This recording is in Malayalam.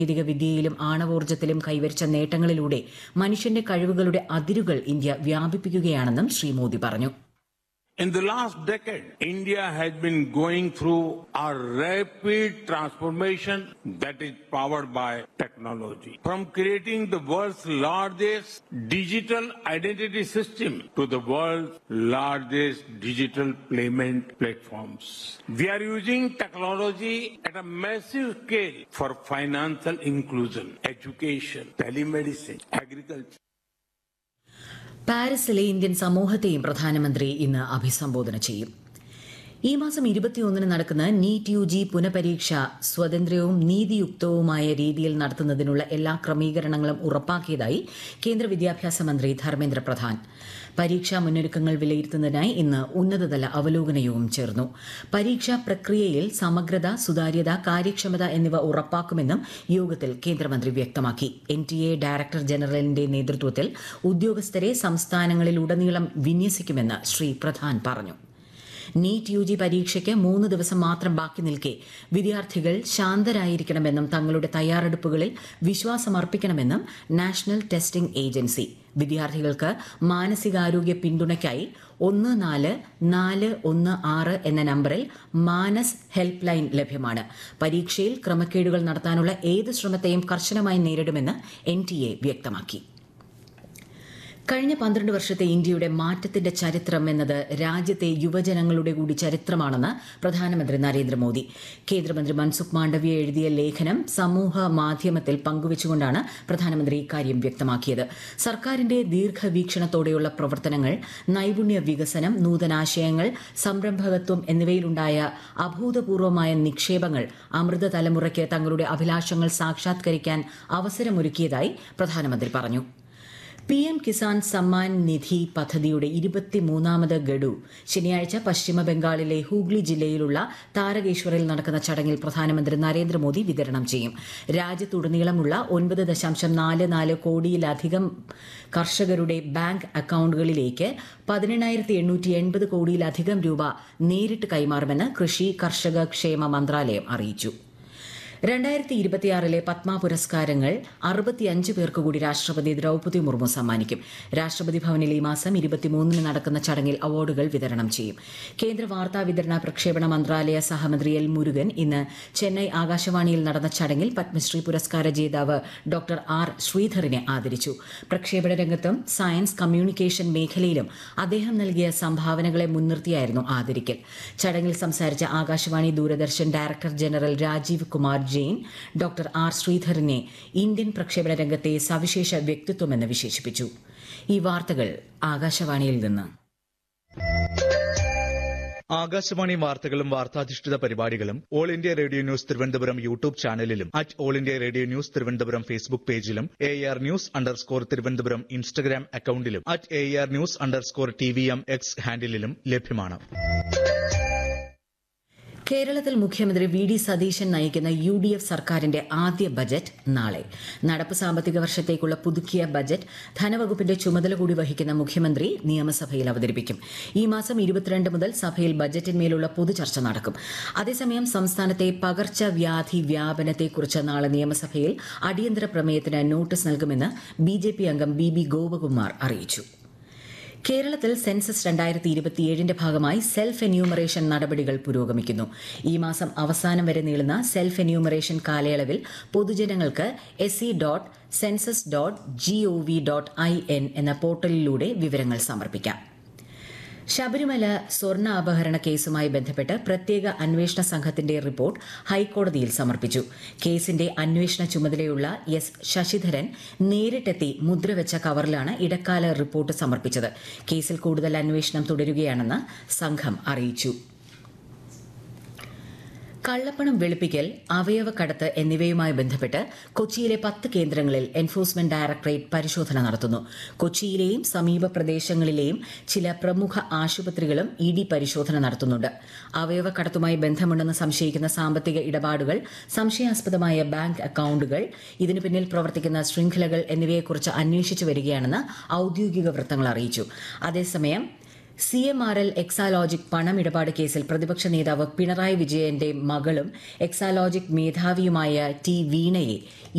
സാങ്കേതിക വിദ്യയിലും ആണവോർജ്ജത്തിലും കൈവരിച്ച നേട്ടങ്ങളിലൂടെ മനുഷ്യന്റെ കഴിവുകളുടെ അതിരുകൾ ഇന്ത്യ വ്യാപിപ്പിക്കുകയാണെന്നും ശ്രീ മോദി പറഞ്ഞു In the last decade, India has been going through a rapid transformation that is powered by technology. From creating the world's largest digital identity system to the world's largest digital payment platforms. We are using technology at a massive scale for financial inclusion, education, telemedicine, agriculture. പാരീസിലെ ഇന്ത്യൻ സമൂഹത്തെയും പ്രധാനമന്ത്രി ഇന്ന് അഭിസംബോധന ചെയ്യും ഈ മാസം ഇരുപത്തിയൊന്നിന് നടക്കുന്ന നീറ്റ് യു ജി പുനഃപരീക്ഷ സ്വതന്ത്രവും നീതിയുക്തവുമായ രീതിയിൽ നടത്തുന്നതിനുള്ള എല്ലാ ക്രമീകരണങ്ങളും ഉറപ്പാക്കിയതായി കേന്ദ്ര വിദ്യാഭ്യാസ മന്ത്രി ധർമ്മേന്ദ്ര പ്രധാൻ പരീക്ഷാ മുന്നൊരുക്കങ്ങൾ വിലയിരുത്തുന്നതിനായി ഇന്ന് ഉന്നതതല അവലോകന യോഗം ചേർന്നു പരീക്ഷാ പ്രക്രിയയിൽ സമഗ്രത സുതാര്യത കാര്യക്ഷമത എന്നിവ ഉറപ്പാക്കുമെന്നും യോഗത്തിൽ കേന്ദ്രമന്ത്രി വ്യക്തമാക്കി എൻ ടി എ ഡയറക്ടർ ജനറലിന്റെ നേതൃത്വത്തിൽ ഉദ്യോഗസ്ഥരെ സംസ്ഥാനങ്ങളിലുടനീളം വിന്യസിക്കുമെന്ന് ശ്രീ പ്രധാൻ പറഞ്ഞു നീറ്റ് യു ജി പരീക്ഷയ്ക്ക് മൂന്ന് ദിവസം മാത്രം ബാക്കി നിൽക്കെ വിദ്യാർത്ഥികൾ ശാന്തരായിരിക്കണമെന്നും തങ്ങളുടെ തയ്യാറെടുപ്പുകളിൽ വിശ്വാസമർപ്പിക്കണമെന്നും നാഷണൽ ടെസ്റ്റിംഗ് ഏജൻസി വിദ്യാർത്ഥികൾക്ക് മാനസികാരോഗ്യ പിന്തുണയ്ക്കായി ഒന്ന് നാല് നാല് ഒന്ന് ആറ് എന്ന നമ്പറിൽ മാനസ് ഹെൽപ്പ് ലൈൻ ലഭ്യമാണ് പരീക്ഷയിൽ ക്രമക്കേടുകൾ നടത്താനുള്ള ഏത് ശ്രമത്തെയും കർശനമായി നേരിടുമെന്ന് എൻ വ്യക്തമാക്കി കഴിഞ്ഞ പന്ത്രണ്ട് വർഷത്തെ ഇന്ത്യയുടെ മാറ്റത്തിന്റെ ചരിത്രം എന്നത് രാജ്യത്തെ യുവജനങ്ങളുടെ കൂടി ചരിത്രമാണെന്ന് പ്രധാനമന്ത്രി നരേന്ദ്രമോദി കേന്ദ്രമന്ത്രി മൻസുഖ് മാണ്ഡവ്യ എഴുതിയ ലേഖനം സമൂഹ മാധ്യമത്തിൽ പങ്കുവച്ചുകൊണ്ടാണ് പ്രധാനമന്ത്രി ഇക്കാര്യം വ്യക്തമാക്കിയത് സർക്കാരിന്റെ ദീർഘവീക്ഷണത്തോടെയുള്ള പ്രവർത്തനങ്ങൾ നൈപുണ്യ വികസനം നൂതനാശയങ്ങൾ സംരംഭകത്വം എന്നിവയിലുണ്ടായ അഭൂതപൂർവമായ നിക്ഷേപങ്ങൾ അമൃത തലമുറയ്ക്ക് തങ്ങളുടെ അഭിലാഷങ്ങൾ സാക്ഷാത്കരിക്കാൻ അവസരമൊരുക്കിയതായി പ്രധാനമന്ത്രി പറഞ്ഞു പി എം കിസാൻ സമ്മാൻ നിധി പദ്ധതിയുടെ ഇരുപത്തിമൂന്നാമത് ഗഡു ശനിയാഴ്ച പശ്ചിമ ബംഗാളിലെ ഹൂഗ്ലി ജില്ലയിലുള്ള താരകേശ്വറിൽ നടക്കുന്ന ചടങ്ങിൽ പ്രധാനമന്ത്രി നരേന്ദ്രമോദി വിതരണം ചെയ്യും രാജ്യത്തുടനീളമുള്ള ഒൻപത് ദശാംശം നാല് നാല് കോടിയിലധികം കർഷകരുടെ ബാങ്ക് അക്കൌണ്ടുകളിലേക്ക് പതിനെണ്ണായിരത്തി എണ്ണൂറ്റി എൺപത് കോടിയിലധികം രൂപ നേരിട്ട് കൈമാറുമെന്ന് കൃഷി കർഷക ക്ഷേമ മന്ത്രാലയം അറിയിച്ചു രണ്ടായിരത്തി ഇരുപത്തിയാറിലെ പത്മ പുരസ്കാരങ്ങൾ അറുപത്തിയഞ്ച് പേർക്ക് കൂടി രാഷ്ട്രപതി ദ്രൌപതി മുർമു സമ്മാനിക്കും രാഷ്ട്രപതി ഭവനിൽ ഈ മാസം ഇരുപത്തിമൂന്നിന് നടക്കുന്ന ചടങ്ങിൽ അവാർഡുകൾ വിതരണം ചെയ്യും കേന്ദ്ര വാർത്താ വിതരണ പ്രക്ഷേപണ മന്ത്രാലയ സഹമന്ത്രി എൽ മുരുകൻ ഇന്ന് ചെന്നൈ ആകാശവാണിയിൽ നടന്ന ചടങ്ങിൽ പത്മശ്രീ പുരസ്കാര ജേതാവ് ഡോക്ടർ ആർ ശ്രീധറിനെ ആദരിച്ചു പ്രക്ഷേപണ രംഗത്തും സയൻസ് കമ്മ്യൂണിക്കേഷൻ മേഖലയിലും അദ്ദേഹം നൽകിയ സംഭാവനകളെ മുൻനിർത്തിയായിരുന്നു ആദരിക്കൽ ചടങ്ങിൽ സംസാരിച്ച Akashvani Doordarshan director general Rajiv Kumar Jain doctor R ശ്രീധറിനെ ഇന്ത്യൻ പ്രക്ഷേപണ രംഗത്തെ സവിശേഷ വ്യക്തിത്വമെന്ന് വിശേഷിപ്പിച്ചു ഈ വാർത്തകൾ ആകാശവാണിയിൽ നിന്ന് ആകാശവാണി വാർത്തകളും വാർത്താധിഷ്ഠിത പരിപാടികളും all India radio news Thiruvananthapuram YouTube ചാനലിലും at all India radio news Thiruvananthapuram Facebook പേജിലും A R news underscore Thiruvananthapuram Instagram അക്കൌണ്ടിലും at A R news underscore T V M X ഹാൻഡിലും ലഭ്യമാണ് കേരളത്തിൽ മുഖ്യമന്ത്രി വി ഡി സതീശൻ നയിക്കുന്ന യു ഡി എഫ് സർക്കാരിന്റെ ആദ്യ ബജറ്റ് നാളെ നടപ്പ് സാമ്പത്തിക വർഷത്തേക്കുള്ള പുതുക്കിയ ബജറ്റ് ധനവകുപ്പിന്റെ ചുമതല കൂടി വഹിക്കുന്ന മുഖ്യമന്ത്രി നിയമസഭയിൽ അവതരിപ്പിക്കും ഈ മാസം ഇരുപത്തിരണ്ട് മുതൽ സഭയിൽ ബജറ്റിന്മേലുള്ള പൊതുചർച്ച നടക്കും അതേസമയം സംസ്ഥാനത്തെ പകർച്ചവ്യാധി വ്യാപനത്തെക്കുറിച്ച് നാളെ നിയമസഭയിൽ അടിയന്തര പ്രമേയത്തിന് നോട്ടീസ് നൽകുമെന്ന് ബി ജെ പി അംഗം ബി ബി ഗോപകുമാർ അറിയിച്ചു കേരളത്തിൽ സെൻസസ് രണ്ടായിരത്തി ഇരുപത്തിയേഴിന്റെ ഭാഗമായി സെൽഫ് എന്യൂമറേഷൻ നടപടികൾ പുരോഗമിക്കുന്നു ഈ മാസം അവസാനം വരെ നീളുന്ന സെൽഫ് എന്യൂമറേഷൻ കാലയളവിൽ പൊതുജനങ്ങൾക്ക് S C dot census dot G O V dot I N എന്ന പോർട്ടലിലൂടെ വിവരങ്ങൾ സമർപ്പിക്കാം ശബരിമല സ്വർണ്ണ അപഹരണ കേസുമായി ബന്ധപ്പെട്ട് പ്രത്യേക അന്വേഷണ സംഘത്തിന്റെ റിപ്പോർട്ട് ഹൈക്കോടതിയിൽ സമർപ്പിച്ചു കേസിന്റെ അന്വേഷണ ചുമതലയുള്ള എസ് ശശിധരൻ നേരിട്ടെത്തി മുദ്രവെച്ച കവറിലാണ് ഇടക്കാല റിപ്പോർട്ട് സമർപ്പിച്ചത് കേസിൽ കൂടുതൽ അന്വേഷണം തുടരുകയാണെന്ന് സംഘം അറിയിച്ചു കള്ളപ്പണം വെളുപ്പിക്കൽ അവയവക്കടത്ത് എന്നിവയുമായി ബന്ധപ്പെട്ട് കൊച്ചിയിലെ പത്ത് കേന്ദ്രങ്ങളിൽ എൻഫോഴ്സ്മെന്റ് ഡയറക്ടറേറ്റ് പരിശോധന നടത്തുന്നു കൊച്ചിയിലെയും സമീപ പ്രദേശങ്ങളിലെയും ചില പ്രമുഖ ആശുപത്രികളും ഇ ഡി പരിശോധന നടത്തുന്നുണ്ട് അവയവക്കടത്തുമായി ബന്ധമുണ്ടെന്ന് സംശയിക്കുന്ന സാമ്പത്തിക ഇടപാടുകൾ സംശയാസ്പദമായ ബാങ്ക് അക്കൌണ്ടുകൾ ഇതിനു പിന്നിൽ പ്രവർത്തിക്കുന്ന ശൃംഖലകൾ എന്നിവയെക്കുറിച്ച് അന്വേഷിച്ചു വരികയാണെന്ന് ഔദ്യോഗിക വൃത്തങ്ങൾ അറിയിച്ചു അതേസമയം C M R L Exalogic പണമിടപാട് കേസിൽ പ്രതിപക്ഷ നേതാവ് പിണറായി വിജയന്റെ മകളും എക്സാലോജിക് മേധാവിയുമായ ടി വീണയെ